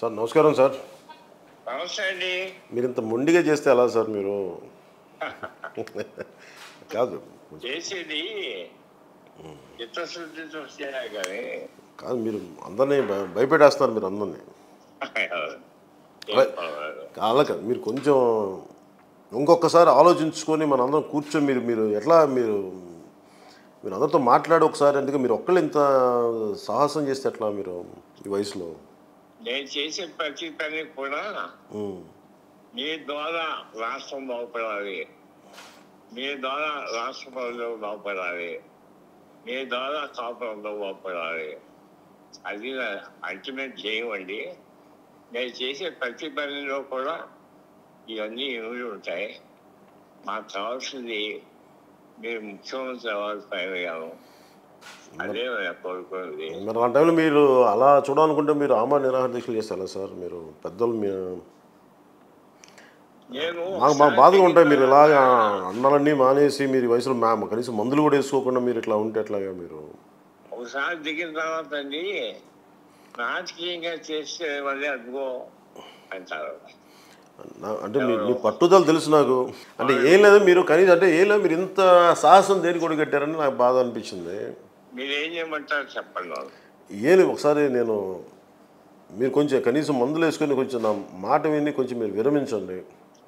Sir నమస్కారం sir నమస్తే అండి మీరు ఇంత మొండిగా చేస్తే ఎలా సార్ మీరు కాదు చేసేది చిత్తశుద్ధితో చేయాలి కానీ కాదు మీరు అందరినీ భయ- భయపెట్టేస్తున్నారు మీరు అందరినీ ఏం పర్వాలేదు. అలా కాదు మీరు కొంచెం ఇంకొకసారి ఆలోచించుకొని మన అందరం కూర్చొని మీరు మీరు ఎట్లా మీరు మీరు అందరితో మాట్లాడి ఒకసారి అందుకే మీరు ఒక్కళ్ళు ఇంత సాహసం చేస్తే ఎట్లా మీరు ఈ వయసులో నేను చేసే ప్రతి పని కూడా ఉమ్. మీ ద్వారా రాష్ట్రం బాగుపడాలి మీ ద్వారా రాష్ట్ర ప్రజలు బాగుపడాలి మీ ద్వారా కాపురంలో బాగుపడాలి అది అల్టిమేట్ ధ్యేయం అండి నేను చేసే ప్రతి పనిలో కూడా ఇవన్నీ ఇమిడి ఉంటాయి మాకు కావాల్సింది మీరు ముఖ్యమంత్రి అవ్వాలి పైన అదే నేను కోరుకున్నది మరి ఆ టైంలో మీరు అలా చూడాలనుకుంటే మీరు ఆమా నిరాహార దీక్షలు చేస్తారా సార్ మీరు పెద్దలు మీ నేను మాకు మాకు బాధగా ఉంటాయి మీరు ఇలాగా అన్నాలన్నీ మానేసి మీరు ఈ వయసులో మా కనీసం మందులు కూడా వేసుకోకుండా మీరు ఇట్లా ఉంటే ఎట్లాగా మీరు ఒకసారి దిగిన తర్వాత అండి రాజకీయంగా చేస్తే మళ్ళీ అదిగో అంటారు నా- అంటే మీ మీ పట్టుదల తెలుసు నాకు అంటే ఏం లేదు మీరు కనీసం అంటే ఏం లేదు మీరు ఇంత సాహసం దేని కూడా కట్టారని నాకు బాధ అనిపించింది మీరు ఏం చేయమంటారు చెప్పండి వాళ్ళు. ఏం లేదు ఒకసారి నేను మీరు కొంచెం కనీసం మందులు వేసుకొని కొంచెం నా మాట విని కొంచెం మీరు విరమించండి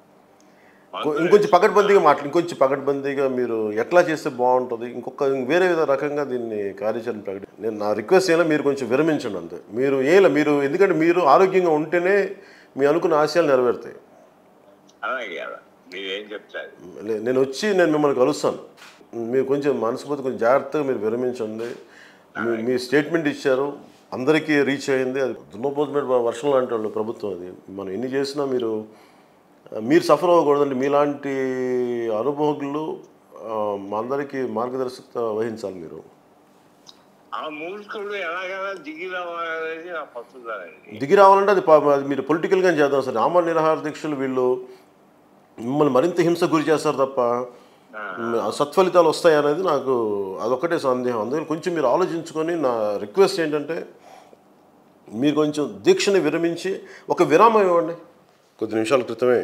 కొ- ఇంకొంచెం పకడ్బందీగా మాట్లా ఇంకొంచెం పకడ్బందీగా మీరు ఎట్లా చేస్తే బాగుంటుంది ఇంకొక వేరే విధ రకంగా దీన్ని కార్యాచరణ ప్రకటి నేను నా రిక్వెస్ట్ అయినా మీరు కొంచెం విరమించండి అంతే మీరు ఏలా మీరు ఎందుకంటే మీరు ఆరోగ్యంగా ఉంటేనే మీ అనుకున్న ఆశయాలు నెరవేరుతాయి అలాగే అలా మీరు ఏం చెప్తారు లే- నేను వచ్చి నేను మిమ్మల్ని కలుస్తాను మీరు కొంచెం మనసుపోతే కొంచెం జాగ్రత్తగా మీరు విరమించండి మీ మీ స్టేట్మెంట్ ఇచ్చారు అందరికీ రీచ్ అయింది అది దున్నపోతున్న వర్షం లాంటి వాళ్ళు ప్రభుత్వం అది మనం ఎన్ని చేసినా మీరు మీరు సఫర్ అవ్వకూడదండి మీలాంటి అనుభవజ్ఞులు ఆ, మా అందరికీ మార్గదర్శకత వహించాలి మీరు ఆ మూర్ఖుడు ఎలాగైనా దిగి రావాలనేది నా పట్టుదలండి దిగి రావాలంటే అది పా- అది మీరు పొలిటికల్గా చేద్దాం సార్ ఆమర నిరాహార దీక్షలు వీళ్ళు మిమ్మల్ని మరింత హింస గురి చేస్తారు తప్ప ఆ సత్ఫలితాలు వస్తాయి అనేది నాకు అదొక్కటే సందేహం అందుకని కొంచెం మీరు ఆలోచించుకొని నా రిక్వెస్ట్ ఏంటంటే మీరు కొంచెం దీక్షని విరమించి ఒక విరామం ఇవ్వండి కొద్ది నిమిషాల క్రితమే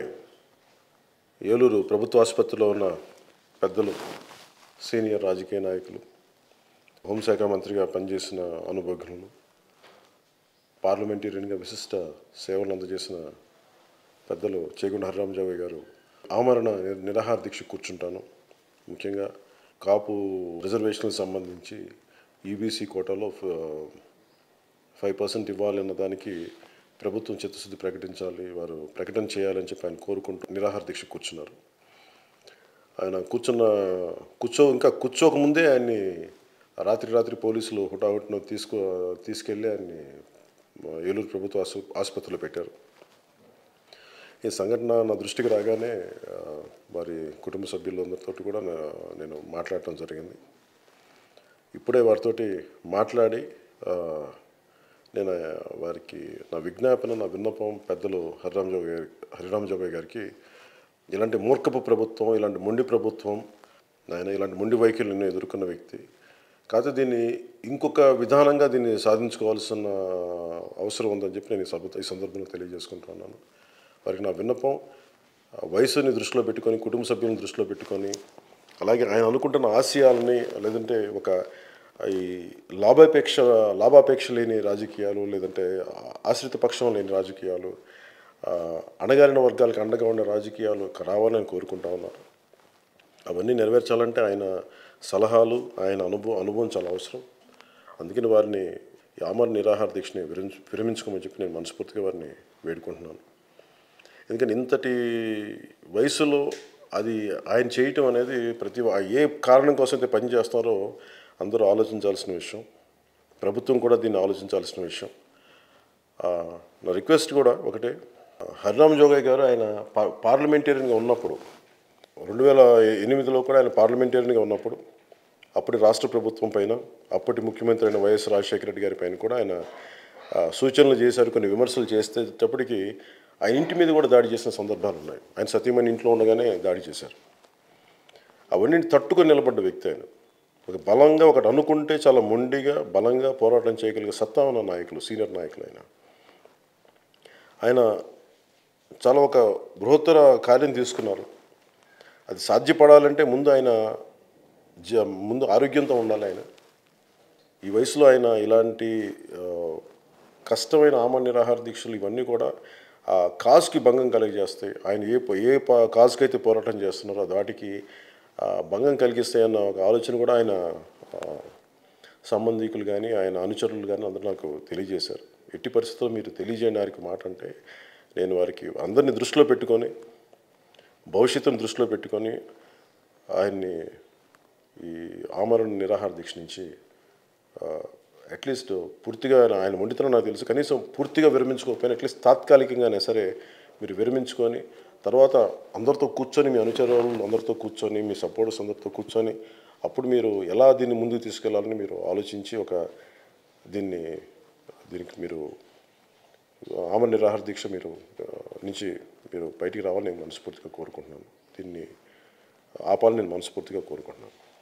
ఏలూరు ప్రభుత్వ ఆసుపత్రిలో ఉన్న పెద్దలు సీనియర్ రాజకీయ నాయకులు హోంశాఖ మంత్రిగా పనిచేసిన అనుభవజ్ఞులు పార్లమెంటేరియన్గా విశిష్ట సేవలు అందజేసిన పెద్దలు చేగుండ హరిరామజావయ్య గారు ఆమరణ ని- నిరాహార దీక్ష కూర్చుంటాను ముఖ్యంగా కాపు రిజర్వేషన్లకు సంబంధించి ఈబీసీ కోటాలో ఫైవ్ పర్సెంట్ ఇవ్వాలన్న దానికి ప్రభుత్వం చిత్తశుద్ధి ప్రకటించాలి వారు ప్రకటన చేయాలని చెప్పి ఆయన కోరుకుంటూ నిరాహార దీక్ష కూర్చున్నారు ఆయన కూర్చున్న కూర్చో ఇంకా కూర్చోకముందే ఆయన్ని రాత్రి రాత్రి పోలీసులు హుటాహుటిన తీసుకో తీసుకెళ్ళి ఆయన్ని ఏలూరు ప్రభుత్వ ఆసు ఆసుపత్రిలో పెట్టారు ఈ సంఘటన నా దృష్టికి రాగానే ఆ, వారి కుటుంబ సభ్యులందరితో కూడా నా- నేను మాట్లాడటం జరిగింది ఇప్పుడే వారితోటి మాట్లాడి ఆ, నేను వారికి నా విజ్ఞాపన నా విన్నపం పెద్దలు హరిరామజాబు గారి హరిరామజాబయ్య గారికి ఇలాంటి మూర్ఖపు ప్రభుత్వం ఇలాంటి మొండి ప్రభుత్వం ఆయన ఇలాంటి మొండి వైఖరులను ఎదుర్కొన్న వ్యక్తి కాకపోతే దీన్ని ఇంకొక విధానంగా దీన్ని సాధించుకోవాల్సిన అవసరం ఉందని చెప్పి నేను ఈ సభ ఈ సందర్భంగా తెలియజేసుకుంటున్నాను వారికి నా విన్నపం ఆ, వయసుని దృష్టిలో పెట్టుకొని కుటుంబ సభ్యులను దృష్టిలో పెట్టుకొని అలాగే ఆయన అనుకుంటున్న ఆశయాలని లేదంటే ఒక ఈ లాభాపేక్ష లాభాపేక్ష లేని రాజకీయాలు లేదంటే ఆశ్రిత పక్షం లేని రాజకీయాలు ఆ, అణగారిన వర్గాలకు అండగా ఉండే రాజకీయాలు రావాలని కోరుకుంటా ఉన్నారు అవన్నీ నెరవేర్చాలంటే ఆయన సలహాలు ఆయన అనుభవం అనుభవం చాలా అవసరం అందుకని వారిని ఈ ఆమర నిరాహార దీక్షని విరమించు విరమించుకోమని చెప్పి నేను మనస్ఫూర్తిగా వారిని వేడుకుంటున్నాను ఎందుకంటే ఇంతటి వయసులో అది ఆయన చేయటం అనేది ప్రతి ఏ కారణం కోసం అయితే పని చేస్తారో అందరూ ఆలోచించాల్సిన విషయం ప్రభుత్వం కూడా దీన్ని ఆలోచించాల్సిన విషయం ఆ, నా రిక్వెస్ట్ కూడా ఒకటే హరిరామ్ జోగయ్య గారు ఆయన పా పార్లమెంటేరియన్గా ఉన్నప్పుడు రెండు వేల ఎనిమిదిలో కూడా ఆయన పార్లమెంటేరియన్గా ఉన్నప్పుడు అప్పటి రాష్ట్ర ప్రభుత్వం పైన అప్పటి ముఖ్యమంత్రి అయిన వైఎస్ రాజశేఖర రెడ్డి గారి పైన కూడా ఆయన ఆ, సూచనలు చేశారు కొన్ని విమర్శలు చేసేటప్పటికి ఆయన ఇంటి మీద కూడా దాడి చేసిన సందర్భాలు ఉన్నాయి ఆయన సతీమణి ఇంట్లో ఉండగానే దాడి చేశారు అవన్నీ తట్టుకొని నిలబడ్డ వ్యక్తి ఆయన ఒక బలంగా ఒకటి అనుకుంటే చాలా మొండిగా బలంగా పోరాటం చేయగలిగే సత్తా ఉన్న నాయకులు సీనియర్ నాయకులు ఆయన ఆయన చాలా ఒక బృహత్తర కార్యం తీసుకున్నారు అది సాధ్యపడాలంటే ముందు ఆయన జ ముందు ఆరోగ్యంతో ఉండాలి ఆయన ఈ వయసులో ఆయన ఇలాంటి ఆ, కష్టమైన ఆమ నిరాహార దీక్షలు ఇవన్నీ కూడా ఆ కాజ్కి భంగం కలిగజేస్తాయి ఆయన ఏ ప- ఏ ప- కాజ్కి అయితే పోరాటం చేస్తున్నారో అది వాటికి ఆ, భంగం కలిగిస్తాయన్న ఒక ఆలోచన కూడా ఆయన ఆ, సంబంధికులు కానీ ఆయన అనుచరులు కానీ అందరూ నాకు తెలియజేశారు ఎట్టి పరిస్థితుల్లో మీరు తెలియజేయండి వారికి మాట అంటే నేను వారికి అందరినీ దృష్టిలో పెట్టుకొని భవిష్యత్తును దృష్టిలో పెట్టుకొని ఆయన్ని ఈ ఆమరణ నిరాహార దీక్ష నుంచి అట్లీస్ట్ పూర్తిగా ఆయన- ఆయన మొండితనం నాకు తెలుసు కనీసం పూర్తిగా విరమించుకోకపోయినా అట్లీస్ట్ తాత్కాలికంగానే సరే మీరు విరమించుకొని తర్వాత అందరితో కూర్చొని మీ అనుచరులు అందరితో కూర్చొని మీ సపోర్టర్స్ అందరితో కూర్చొని అప్పుడు మీరు ఎలా దీన్ని ముందుకు తీసుకెళ్లాలని మీరు ఆలోచించి ఒక దీన్ని దీనికి మీరు ఆమరణ నిరాహార దీక్ష మీరు ఆ, నుంచి మీరు బయటికి రావాలని నేను మనస్ఫూర్తిగా కోరుకుంటున్నాను దీన్ని ఆపాలని నేను మనస్ఫూర్తిగా కోరుకుంటున్నాను